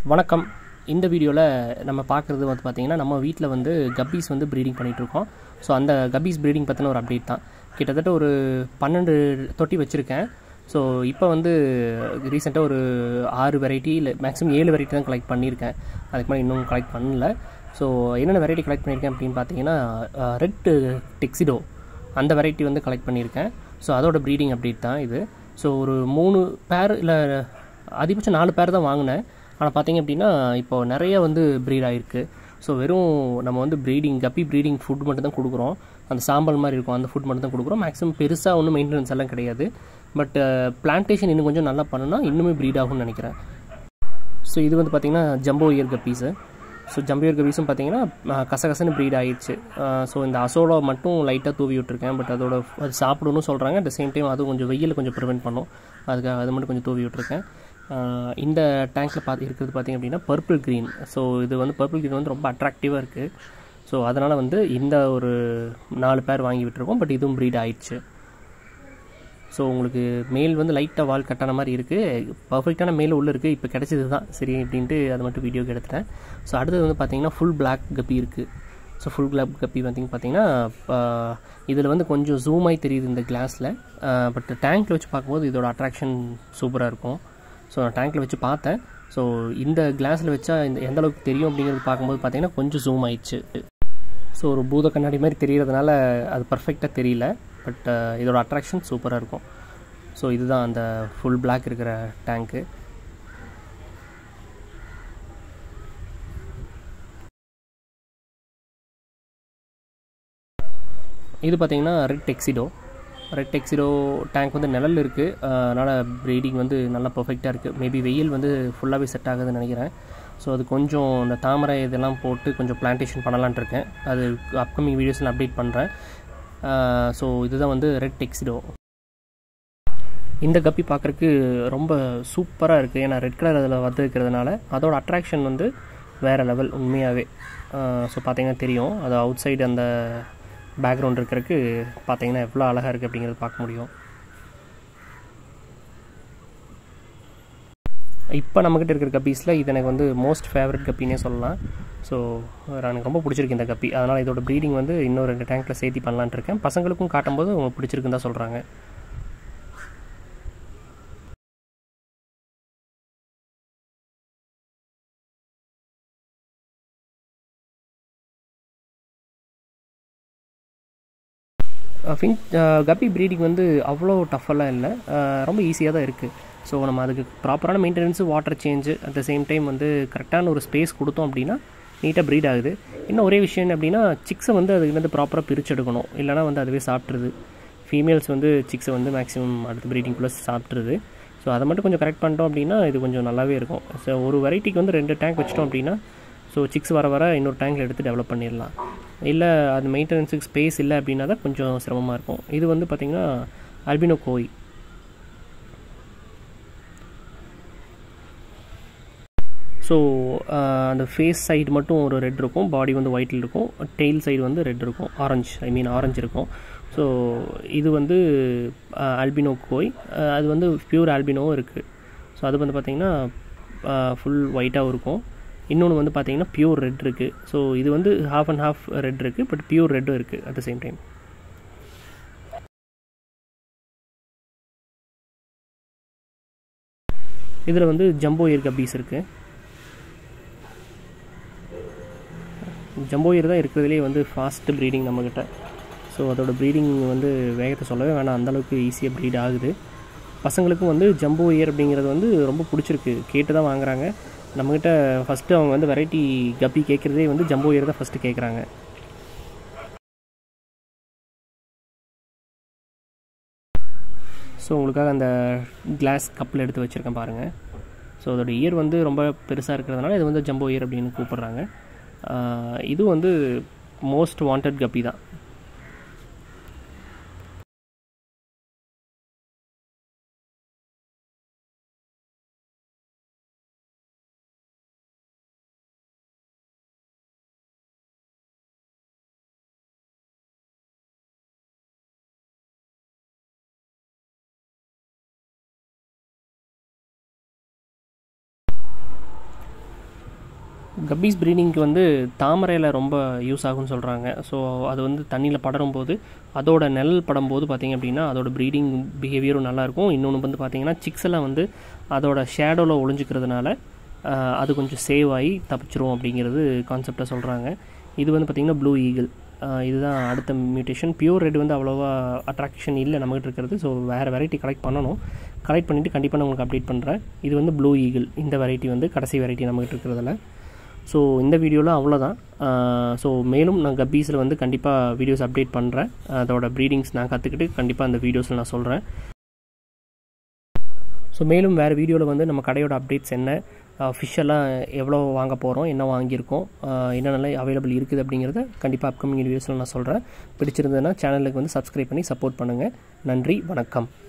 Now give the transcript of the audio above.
வணக்கம் இந்த வீடியோவில் நம்ம பார்க்குறது வந்து பார்த்திங்கன்னா நம்ம வீட்டில் வந்து கப்பீஸ் வந்து ப்ரீடிங் பண்ணிகிட்ருக்கோம் ஸோ அந்த கப்பீஸ் ப்ரீடிங் பற்றின ஒரு அப்டேட் தான் கிட்டத்தட்ட ஒரு பன்னெண்டு தொட்டி வச்சுருக்கேன் ஸோ இப்போ வந்து ரீசெண்டாக ஒரு ஆறு வெரைட்டி இல்லை மேக்ஸிமம் ஏழு வெரைட்டி தான் கலெக்ட் பண்ணியிருக்கேன் அதுக்கு மேலே இன்னும் கலெக்ட் பண்ணல ஸோ என்னென்ன வெரைட்டி கலெக்ட் பண்ணியிருக்கேன் அப்படின்னு பார்த்தீங்கன்னா ரெட் டெக்ஸிடோ அந்த வெரைட்டி வந்து கலெக்ட் பண்ணியிருக்கேன் ஸோ அதோட ப்ரீடிங் அப்டேட் தான் இது ஸோ ஒரு மூணு பேர் இல்லை அதிகபட்சம் நாலு பேர் தான் வாங்கினேன் ஆனால் பார்த்தீங்க அப்படின்னா இப்போது நிறைய வந்து ப்ரீட் ஆகிருக்கு ஸோ வெறும் நம்ம வந்து ப்ரீடிங் கப்பி ப்ரீடிங் ஃபுட் மட்டும் தான் கொடுக்குறோம் அந்த சாம்பல் மாதிரி இருக்கும் அந்த ஃபுட் மட்டும் தான் கொடுக்குறோம் மேக்ஸிமம் பெருசாக ஒன்றும் மெயின்டெனன்ஸ் எல்லாம் கிடையாது பட் பிளான்டேஷன் இன்னும் கொஞ்சம் நல்லா பண்ணுனா இன்னுமே ப்ரீட் ஆகும்னு நினைக்கிறேன் ஸோ இது வந்து பார்த்திங்கன்னா jumbo ear guppies so jumbo ear கப்பீஸும் பார்த்தீங்கன்னா கசகசன்னு ப்ரீட் ஆயிடுச்சு ஸோ இந்த அசோலா மட்டும் லைட்டாக தூவி விட்டுருக்கேன் பட் அதோட அது சாப்பிடணும்னு சொல்கிறாங்க அட் த சேம் டைம் அதுவும் கொஞ்சம் வெயில் கொஞ்சம் ப்ரிவெண்ட் பண்ணும் அதுக்காக அது மட்டும் கொஞ்சம் தூவி விட்டுருக்கேன் இந்த டேங்க்கில் பார்த்து இருக்கிறது பார்த்திங்க அப்படின்னா பர்பிள் க்ரீன் ஸோ இது வந்து பர்பிள் க்ரீன் வந்து ரொம்ப அட்ராக்டிவாக இருக்குது ஸோ அதனால் வந்து இந்த ஒரு நாலு பேர் வாங்கி விட்டுருக்கோம் பட் இதுவும் ப்ரீட் ஆயிடுச்சு ஸோ உங்களுக்கு மேல் வந்து லைட்டாக வால் கட்டான மாதிரி இருக்குது பர்ஃபெக்டான மேல் உள்ளே இருக்குது இப்போ கிடச்சது தான் சரி அப்படின்ட்டு அதை மட்டும் வீடியோக்கு எடுத்துட்டேன் ஸோ அடுத்தது வந்து பார்த்திங்கன்னா ஃபுல் பிளாக் கப்பி இருக்குது ஸோ ஃபுல் கிளாப் கப்பி வந்து பார்த்திங்கன்னா இதில் வந்து கொஞ்சம் ஜூமாகி தெரியுது இந்த கிளாஸில் பட் டேங்க்கில் வச்சு பார்க்கும்போது இதோட அட்ராக்ஷன் சூப்பராக இருக்கும் ஸோ நான் டேங்க்கில் வச்சு பார்த்தேன் ஸோ இந்த கிளாஸில் வச்சா இந்த எந்த அளவுக்கு தெரியும் அப்படிங்கிறது பார்க்கும்போது பார்த்திங்கன்னா கொஞ்சம் ஜூம் ஆயிடுச்சு ஸோ ஒரு பூத கண்ணாடி மாதிரி தெரியறதுனால அது பர்ஃபெக்டாக தெரியல பட் இதோட அட்ராக்ஷன் சூப்பராக இருக்கும் ஸோ இதுதான் அந்த ஃபுல் பிளாக் இருக்கிற டேங்க்கு இது பார்த்திங்கன்னா red tuxedo red tuxedo tank வந்து நிழல் இருக்குது அதனால் ப்ரீடிங் வந்து நல்லா பர்ஃபெக்டாக இருக்குது மேபி வெயில் வந்து ஃபுல்லாகவே செட் ஆகுதுன்னு நினைக்கிறேன் ஸோ அது கொஞ்சம் இந்த தாமரை இதெல்லாம் போட்டு கொஞ்சம் பிளான்டேஷன் பண்ணலான் இருக்கேன் அது அப்கமிங் வீடியோஸில் அப்டேட் பண்ணுறேன் ஸோ இதுதான் வந்து ரெட் டெக்ஸிடோ இந்த கப்பி பார்க்குறக்கு ரொம்ப சூப்பராக இருக்குது ஏன்னா ரெட் கலர் அதில் வந்து இருக்கிறதுனால அதோட அட்ராக்ஷன் வந்து வேறு லெவல் உண்மையாகவே ஸோ பார்த்தீங்கன்னா தெரியும் அது அவுட் சைடு அந்த பேக்ரவுண்ட் இருக்கிறதுக்கு பார்த்தீங்கன்னா எவ்வளோ அழகாக இருக்குது அப்படிங்கிறது பார்க்க முடியும் இப்போ நம்மக்கிட்ட இருக்கிற கப்பீஸில் இது எனக்கு வந்து மோஸ்ட் ஃபேவரட் கப்பினே சொல்லலாம் ஸோ எனக்கு ரொம்ப பிடிச்சிருக்கு இந்த கப்பி அதனால் இதோட ப்ரீடிங் வந்து இன்னும் ரெண்டு டேங்க்கில் சேர்த்தி பண்ணலான் இருக்கேன் பசங்களுக்கும் காட்டும்போது அவங்க பிடிச்சிருக்குன்னு தான் சொல்கிறாங்க ஃபின் கப்பி ப்ரீடிங் வந்து அவ்வளோ டஃபெல்லாம் இல்லை ரொம்ப ஈஸியாக தான் இருக்குது ஸோ நம்ம அதுக்கு ப்ராப்பரான maintenance water change at the same time வந்து கரெக்டான ஒரு ஸ்பேஸ் கொடுத்தோம் அப்படின்னா நீட்டாக ப்ரீட் ஆகுது இன்னும் ஒரே விஷயம் என்ன அப்படின்னா சிக்ஸை வந்து அதுக்கு வந்து ப்ராப்பராக பிரித்து எடுக்கணும் இல்லைனா வந்து அதுவே சாப்பிட்ருது ஃபீமேல்ஸ் வந்து சிக்ஸை வந்து மேக்ஸிமம் அடுத்த ப்ரீடிங்குள்ளே சாப்பிட்ருது ஸோ அதை மட்டும் கொஞ்சம் கரெக்ட் பண்ணிட்டோம் அப்படின்னா இது கொஞ்சம் நல்லாவே இருக்கும் ஸோ ஒரு வெரைட்டிக்கு வந்து ரெண்டு டேங்க் வச்சிட்டோம் அப்படின்னா ஸோ சிக்ஸ் வர வர இன்னொரு டேங்கில் எடுத்து டெவலப் பண்ணிடலாம் இல்லை அது மெயின்டெனன்ஸுக்கு ஸ்பேஸ் இல்லை அப்படின்னா தான் கொஞ்சம் சிரமமாக இருக்கும் இது வந்து பார்த்திங்கன்னா அல்பினோ கோய் ஸோ அந்த ஃபேஸ் சைடு மட்டும் ஒரு ரெட் இருக்கும் பாடி வந்து ஒயிட்டில் இருக்கும் டெய்ல் சைடு வந்து ரெட் இருக்கும் ஆரஞ்சு ஐ மீன் ஆரஞ்சு இருக்கும் ஸோ இது வந்து ஆல்பினோ கோய் அது வந்து பியூர் ஆல்பினோவும் இருக்குது ஸோ அது வந்து பார்த்திங்கன்னா ஃபுல் ஒயிட்டாகவும் இருக்கும் இன்னொன்று வந்து பார்த்தீங்கன்னா பியூர் ரெட் இருக்குது ஸோ இது வந்து ஹாஃப் அண்ட் ஹாஃப் ரெட் இருக்குது பட் பியூர் ரெட்டும் இருக்குது அட் த சேம் டைம் இதில் வந்து ஜம்போ இயர் கப்பீஸ் இருக்குது ஜம்போ இயர் தான் இருக்கிறதுலே வந்து ஃபாஸ்ட் ப்ரீடிங் நம்மக்கிட்ட ஸோ அதோட ப்ரீடிங் வந்து வேகத்தை சொல்லவே வேணாம் அந்தளவுக்கு ஈஸியாக ப்ரீட் ஆகுது பசங்களுக்கும் வந்து ஜம்போ இயர் அப்படிங்கிறது வந்து ரொம்ப பிடிச்சிருக்கு கேட்டு தான் வாங்குறாங்க நம்மக்கிட்ட ஃபஸ்ட்டு அவங்க வந்து வெரைட்டி கப்பி கேட்குறதே வந்து ஜம்போ இயர் தான் ஃபஸ்ட்டு கேட்குறாங்க ஸோ உங்களுக்காக அந்த கிளாஸ் கப்பில் எடுத்து வச்சுருக்கேன் பாருங்கள் ஸோ அதோட இயர் வந்து ரொம்ப பெருசாக இருக்கிறதுனால இது வந்து ஜம்போ இயர் அப்படின்னு கூப்பிட்றாங்க இது வந்து மோஸ்ட் வாண்டட் கப்பி தான் கப்பீஸ் ப்ரீடிங்க்கு வந்து தாமரையில் ரொம்ப யூஸ் ஆகும்னு சொல்கிறாங்க ஸோ அது வந்து தண்ணியில் படரும் போது அதோட நிழல் படும்போது பார்த்திங்க அப்படின்னா அதோட ப்ரீடிங் பிஹேவியரும் நல்லாயிருக்கும் இன்னொன்று வந்து பார்த்திங்கன்னா சிக்ஸ் எல்லாம் வந்து அதோட ஷேடோவில் ஒளிஞ்சிக்கிறதுனால ஆஹ், அது கொஞ்சம் சேவ் ஆகி தப்பிச்சிரும் அப்படிங்கிறது கான்செப்டை சொல்கிறாங்க இது வந்து பார்த்திங்கன்னா ப்ளூ ஈகிள் இதுதான் அடுத்த மியூட்டேஷன் பியூர் ரெட் வந்து அவ்வளோவா அட்ராக்ஷன் இல்லை நம்மகிட்ட இருக்கிறது ஸோ வேறு வெரைட்டி கலெக்ட் பண்ணணும் கலெக்ட் பண்ணிவிட்டு கண்டிப்பாக நான் உங்களுக்கு அப்டேட் பண்ணுறேன் இது வந்து ப்ளூ ஈகிள் இந்த வெரைட்டி வந்து கடைசி வெரைட்டி நம்மகிட்ட இருக்கிறதுல ஸோ இந்த வீடியோவில் அவ்வளோதான் ஸோ மேலும் நான் கப்பீஸில் வந்து கண்டிப்பாக வீடியோஸ் அப்டேட் பண்ணுறேன் அதோட ப்ரீடிங்ஸ் நான் கற்றுக்கிட்டு கண்டிப்பாக அந்த வீடியோஸில் நான் சொல்கிறேன் ஸோ மேலும் வேறு வீடியோவில் வந்து நம்ம கடையோட அப்டேட்ஸ் என்ன ஃபிஷ் எல்லாம் எவ்வளோ வாங்க போகிறோம் என்ன வாங்கியிருக்கோம் ஆஹ் என்னென்னலாம் அவைலபிள் இருக்குது அப்படிங்கிறத கண்டிப்பாக அப்கமிங் வீடியோஸில் நான் சொல்கிறேன் பிடிச்சிருந்ததுன்னா சேனலுக்கு வந்து சப்ஸ்கிரைப் பண்ணி சப்போர்ட் பண்ணுங்கள் நன்றி வணக்கம்